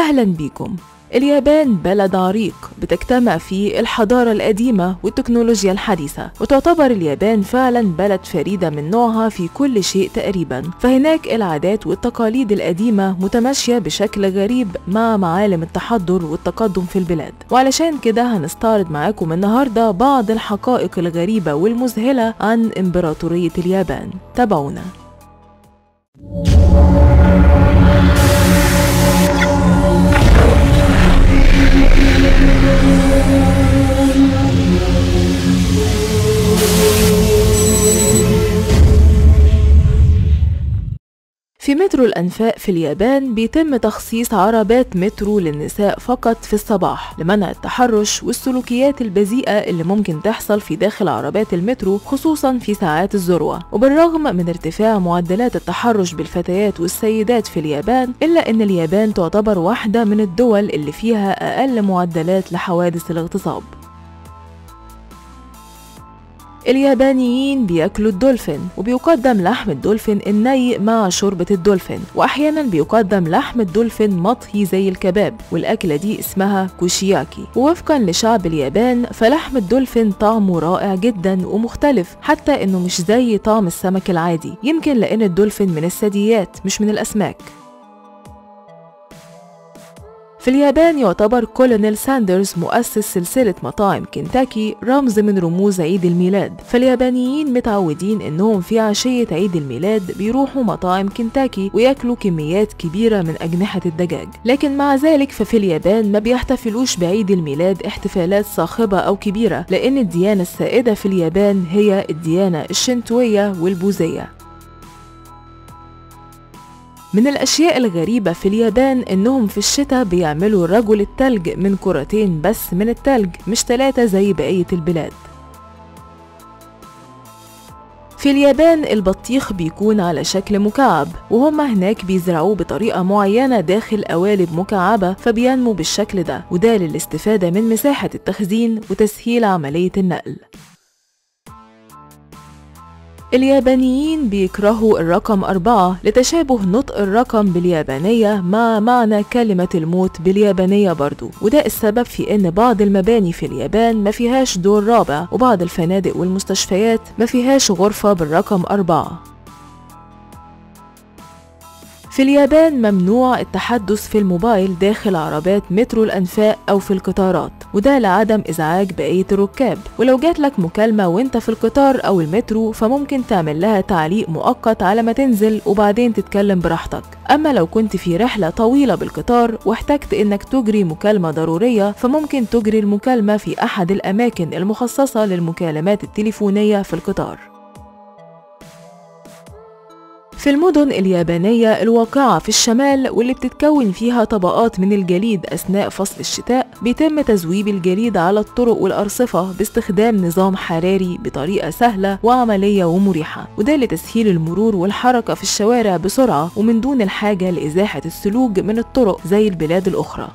أهلا بيكم اليابان بلد عريق بتجتمع فيه الحضارة القديمة والتكنولوجيا الحديثة وتعتبر اليابان فعلا بلد فريدة من نوعها في كل شيء تقريبا فهناك العادات والتقاليد القديمة متماشية بشكل غريب مع معالم التحضر والتقدم في البلاد وعلشان كده هنستعرض معاكم النهاردة بعض الحقائق الغريبة والمذهلة عن إمبراطورية اليابان تابعونا في مترو الأنفاق في اليابان بيتم تخصيص عربات مترو للنساء فقط في الصباح لمنع التحرش والسلوكيات البذيئة اللي ممكن تحصل في داخل عربات المترو خصوصا في ساعات الذروة وبالرغم من ارتفاع معدلات التحرش بالفتيات والسيدات في اليابان إلا أن اليابان تعتبر واحدة من الدول اللي فيها أقل معدلات لحوادث الاغتصاب اليابانيين بياكلوا الدولفين وبيقدم لحم الدولفين الني مع شوربة الدولفين وأحيانا بيقدم لحم الدولفين مطهي زي الكباب والأكلة دي اسمها كوشياكي ووفقا لشعب اليابان فلحم الدولفين طعمه رائع جدا ومختلف حتى إنه مش زي طعم السمك العادي يمكن لأن الدولفين من الثدييات مش من الأسماك في اليابان يعتبر كولونيل ساندرز مؤسس سلسلة مطاعم كنتاكي رمز من رموز عيد الميلاد فاليابانيين متعودين انهم في عشية عيد الميلاد بيروحوا مطاعم كنتاكي وياكلوا كميات كبيرة من أجنحة الدجاج لكن مع ذلك ففي اليابان ما بيحتفلوش بعيد الميلاد احتفالات صاخبة أو كبيرة لأن الديانة السائدة في اليابان هي الديانة الشنتوية والبوذية من الأشياء الغريبة في اليابان إنهم في الشتاء بيعملوا رجل التلج من كرتين بس من التلج مش ثلاثة زي بقية البلاد في اليابان البطيخ بيكون على شكل مكعب وهم هناك بيزرعوه بطريقة معينة داخل قوالب مكعبة فبينمو بالشكل ده وده للاستفادة من مساحة التخزين وتسهيل عملية النقل اليابانيين بيكرهوا الرقم أربعة لتشابه نطق الرقم باليابانية مع معنى كلمة الموت باليابانية برضو وده السبب في إن بعض المباني في اليابان ما فيهاش دور رابع وبعض الفنادق والمستشفيات ما فيهاش غرفة بالرقم أربعة في اليابان ممنوع التحدث في الموبايل داخل عربات مترو الأنفاق أو في القطارات وده لعدم إزعاج بقية الركاب ولو جات لك مكالمة وانت في القطار أو المترو فممكن تعمل لها تعليق مؤقت على ما تنزل وبعدين تتكلم براحتك أما لو كنت في رحلة طويلة بالقطار واحتجت إنك تجري مكالمة ضرورية فممكن تجري المكالمة في أحد الأماكن المخصصة للمكالمات التليفونية في القطار في المدن اليابانية الواقعة في الشمال واللي بتتكون فيها طبقات من الجليد أثناء فصل الشتاء بيتم تذويب الجليد على الطرق والأرصفة باستخدام نظام حراري بطريقة سهلة وعملية ومريحة وده لتسهيل المرور والحركة في الشوارع بسرعة ومن دون الحاجة لإزاحة السلوج من الطرق زي البلاد الأخرى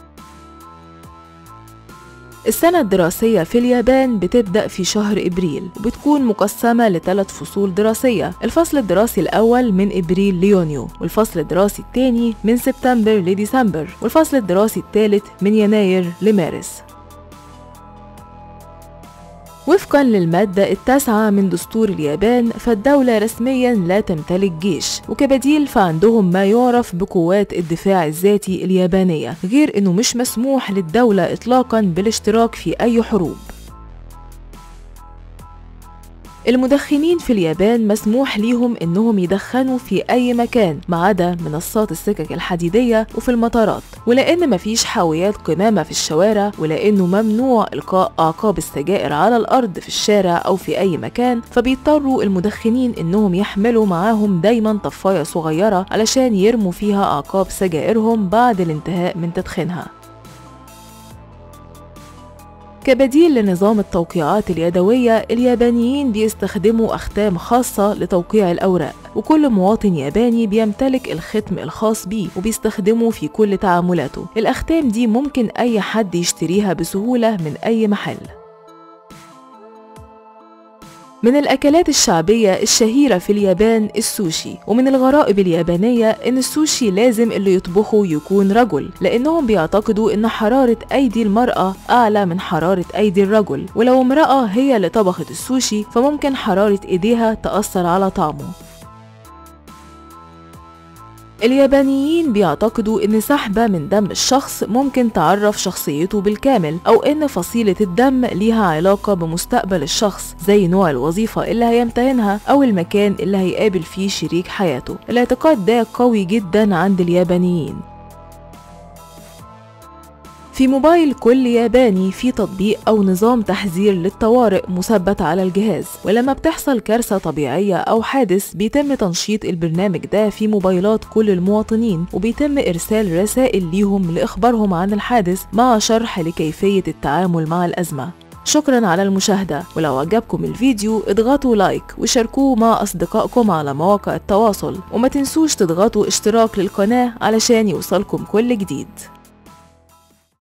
السنة الدراسية في اليابان بتبدأ في شهر إبريل وبتكون مقسمة لثلاث فصول دراسية الفصل الدراسي الأول من إبريل ليونيو والفصل الدراسي الثاني من سبتمبر لديسمبر والفصل الدراسي الثالث من يناير لمارس وفقا للمادة التاسعة من دستور اليابان فالدولة رسميا لا تمتلك جيش وكبديل فعندهم ما يعرف بقوات الدفاع الذاتي اليابانية غير انه مش مسموح للدولة اطلاقا بالاشتراك في اي حروب المدخنين في اليابان مسموح ليهم انهم يدخنوا في اي مكان ما عدا منصات السكك الحديديه وفي المطارات ولان مفيش حاويات قمامه في الشوارع ولانه ممنوع القاء اعقاب السجائر على الارض في الشارع او في اي مكان فبيضطروا المدخنين انهم يحملوا معاهم دايما طفايه صغيره علشان يرموا فيها اعقاب سجائرهم بعد الانتهاء من تدخينها كبديل لنظام التوقيعات اليدوية اليابانيين بيستخدموا أختام خاصة لتوقيع الأوراق وكل مواطن ياباني بيمتلك الختم الخاص بيه وبيستخدمه في كل تعاملاته الأختام دي ممكن أي حد يشتريها بسهولة من أي محل من الأكلات الشعبية الشهيرة في اليابان السوشي ومن الغرائب اليابانية إن السوشي لازم اللي يطبخه يكون رجل لأنهم بيعتقدوا إن حرارة أيدي المرأة أعلى من حرارة أيدي الرجل ولو امرأة هي اللي طبخت السوشي فممكن حرارة إيديها تأثر على طعمه اليابانيين بيعتقدوا ان سحبة من دم الشخص ممكن تعرف شخصيته بالكامل او ان فصيلة الدم ليها علاقة بمستقبل الشخص زي نوع الوظيفة اللي هيمتهنها او المكان اللي هيقابل فيه شريك حياته الاعتقاد ده قوي جدا عند اليابانيين في موبايل كل ياباني في تطبيق أو نظام تحذير للطوارئ مثبت على الجهاز ولما بتحصل كارثة طبيعية أو حادث بيتم تنشيط البرنامج ده في موبايلات كل المواطنين وبيتم إرسال رسائل ليهم لإخبارهم عن الحادث مع شرح لكيفية التعامل مع الأزمة شكرا على المشاهدة ولو عجبكم الفيديو اضغطوا لايك وشاركوه مع أصدقائكم على مواقع التواصل وما تنسوش تضغطوا اشتراك للقناة علشان يوصلكم كل جديد